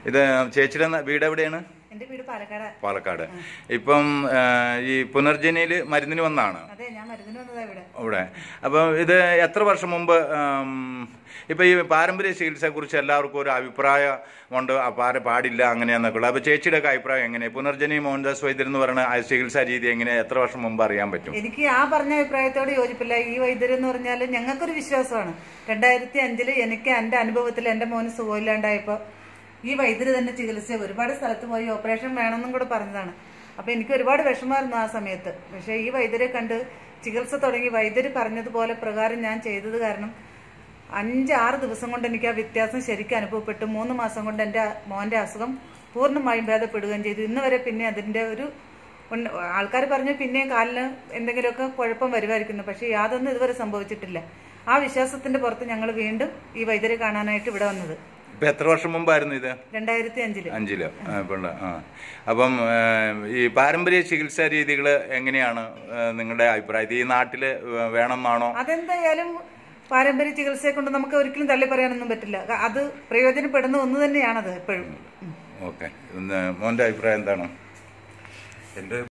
ഇത് ചേച്ചിയുടെ ന- വീട് എവിടെയാണ് എന്റെ വീട് പാലക്കാട് പാലക്കാട് ഇപ്പം ആ, ഈ പുനർജനിയിൽ മരുന്നിന് വന്നാണ് അതെ ഞാൻ മരുന്നിന് വന്നതാ ഇവിടെ ഇവിടെ അപ്പം ഇത് എത്ര വർഷം മുമ്പ് ആം, ഇപ്പൊ ഈ പാരമ്പര്യ ചികിത്സയെ കുറിച്ച് എല്ലാവർക്കും ഒരു അഭിപ്രായം ഉണ്ട് ആ പാര പാടില്ല അങ്ങനെയാന്നൊക്കെ ഉള്ളത് അപ്പൊ ചേച്ചിയുടെ ഒക്കെ അഭിപ്രായം എങ്ങനെ പുനർജനി മോഹൻദാസ് വൈദ്യർ എന്ന് പറയുന്ന ആ ചികിത്സാ രീതി എങ്ങനെ എത്ര വർഷം മുമ്പ് അറിയാൻ പറ്റും എനിക്ക് ആ പറഞ്ഞ അഭിപ്രായത്തോട് യോജിപ്പില്ല ഈ വൈദ്യരെന്ന് പറഞ്ഞാൽ ഞങ്ങൾക്കൊരു വിശ്വാസമാണ് രണ്ടായിരത്തി അഞ്ചില് എനിക്ക് എന്റെ അനുഭവത്തിൽ എന്റെ മോന് സുഖമില്ലാണ്ടായപ്പോ ഈ വൈദ്യര് തന്നെ ചികിത്സ ഒരുപാട് സ്ഥലത്ത് പോയി ഓപ്പറേഷൻ വേണമെന്നും കൂടെ പറഞ്ഞതാണ് അപ്പൊ എനിക്ക് ഒരുപാട് വിഷമമായിരുന്നു ആ സമയത്ത് പക്ഷെ ഈ വൈദ്യരെ കണ്ട് ചികിത്സ തുടങ്ങി വൈദ്യര് പറഞ്ഞതുപോലെ പ്രകാരം ഞാൻ ചെയ്തത് കാരണം അഞ്ച് ആറ് ദിവസം കൊണ്ട് എനിക്ക് ആ വ്യത്യാസം ശരിക്കും അനുഭവപ്പെട്ടു മൂന്ന് മാസം കൊണ്ട് എൻ്റെ മോന്റെ അസുഖം പൂർണ്ണമായും ഭേദപ്പെടുകയും ചെയ്തു ഇന്ന് വരെ പിന്നെ അതിന്റെ ഒരു ആൾക്കാർ പറഞ്ഞു പിന്നെയും കാലിന് എന്തെങ്കിലുമൊക്കെ കുഴപ്പം വരുമായിരിക്കുന്നു പക്ഷെ യാതൊന്നും ഇതുവരെ സംഭവിച്ചിട്ടില്ല ആ വിശ്വാസത്തിന്റെ പുറത്ത് ഞങ്ങൾ വീണ്ടും ഈ വൈദ്യരെ കാണാനായിട്ട് ഇവിടെ വന്നത് ഇപ്പൊ എത്ര വർഷം മുമ്പായിരുന്നു ഇത് രണ്ടായിരത്തി അഞ്ചില് അഞ്ചില് ആ, ഇപ്പോഴുള്ള, ആ അപ്പം ആ, ഈ പാരമ്പര്യ ചികിത്സാ രീതികൾ എങ്ങനെയാണ് ആ, നിങ്ങളുടെ അഭിപ്രായത്തിൽ ഈ നാട്ടില് വേണമെന്നാണോ അതെന്തായാലും പാരമ്പര്യ ചികിത്സയെ കൊണ്ട് നമുക്ക് ഒരിക്കലും തള്ളി പറയാനൊന്നും പറ്റില്ല അത് പ്രയോജനപ്പെടുന്ന ഒന്ന് തന്നെയാണത് എപ്പോഴും ഓക്കെ മോന്റെ അഭിപ്രായം എന്താണ് എൻ്റെ